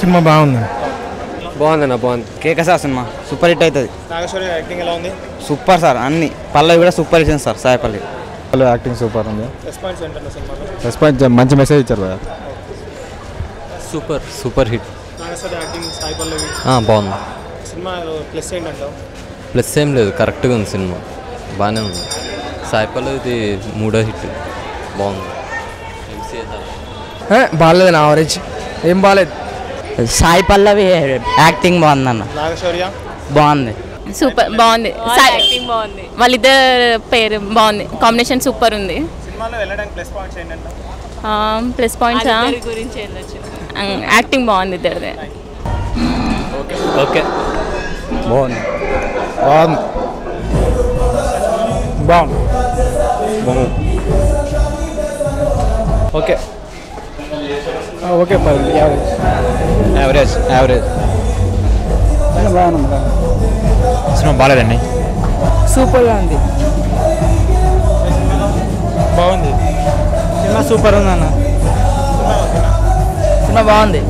cinema బాగుంది బాగుందన్న బాగుంది కేకసా సినిమా సూపర్ హిట్ అవుతుంది నాగేశ్వరి యాక్టింగ్ ఎలా ఉంది సూపర్ సార్ అన్ని పల్లవి కూడా సూపర్ హిట్ సార్ సాయిపల్లి వాళ్ళు యాక్టింగ్ సూపర్ ఉంది రెస్పాన్స్ ఏంటన్న సినిమాలో రెస్పాన్స్ మంచి మెసేజ్ ఇచ్చారు కదా super super hit Nageswari acting Sai Pallavi బాగుంది సినిమా ప్లస్ ఏంటంటావు ప్లస్ ఏం లేదు కరెక్ట్గా ఉంది సినిమా బాగానే ఉంది సాయిపల్లి ఇది మూడో హిట్ బాగుంది ఎంసీఏ బాగాలేదు నా ఆవరేజ్ ఏం బాగాలేదు సాయి పల్లవి యాక్టింగ్ బాగుందన్న నాగేశ్వర్య బాగుంది సూపర్ బాగుంది బాగుంది వాళ్ళిద్దరు పేరు బాగుంది కాంబినేషన్ సూపర్ ఉంది సినిమాలో వెళ్ళడానికి ప్లస్ పాయింట్స్ ఏంటంటావు ప్లస్ పాయింట్స్ గురించి వెళ్ళొచ్చు యాక్టింగ్ బాగుంది ఇద్దరిది ఓకే బాగుంది బాగుంది బాగుంది okay okay per average average average cinema బాగాలేదండి సూపర్గా ఉంది బాగుంది సినిమా సూపర్ ఉంది అన్న సినిమా బాగుంది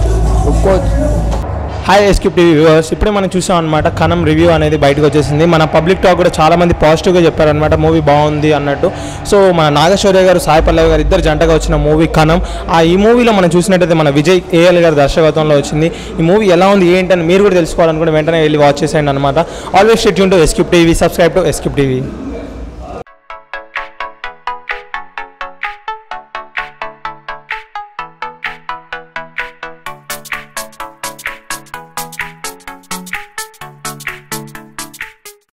హాయ్ ఎస్క్యూప్ టీవీ వ్యూవర్స్ ఇప్పుడే మనం చూసాం అనమాట కనం రివ్యూ అనేది బయటకు వచ్చేసింది మన పబ్లిక్ టాక్ కూడా చాలా మంది పాజిటివ్గా చెప్పారనమాట మూవీ బాగుంది అన్నట్టు సో మన నాగేశ్వర్య గారు సాయి పల్లవి గారు ఇద్దరు జంటగా వచ్చిన మూవీ కనం ఆ ఈ మూవీలో మనం చూసినట్టయితే మన విజయ్ ఏఎల్ గారి దర్శకత్వంలో వచ్చింది ఈ మూవీ ఎలా ఉంది ఏంటని మీరు కూడా తెలుసుకోవాలనుకుంటే వెంటనే వెళ్ళి వాచ్ చేసేయండి అనమాట always stay to escape TV subscribe to escape TV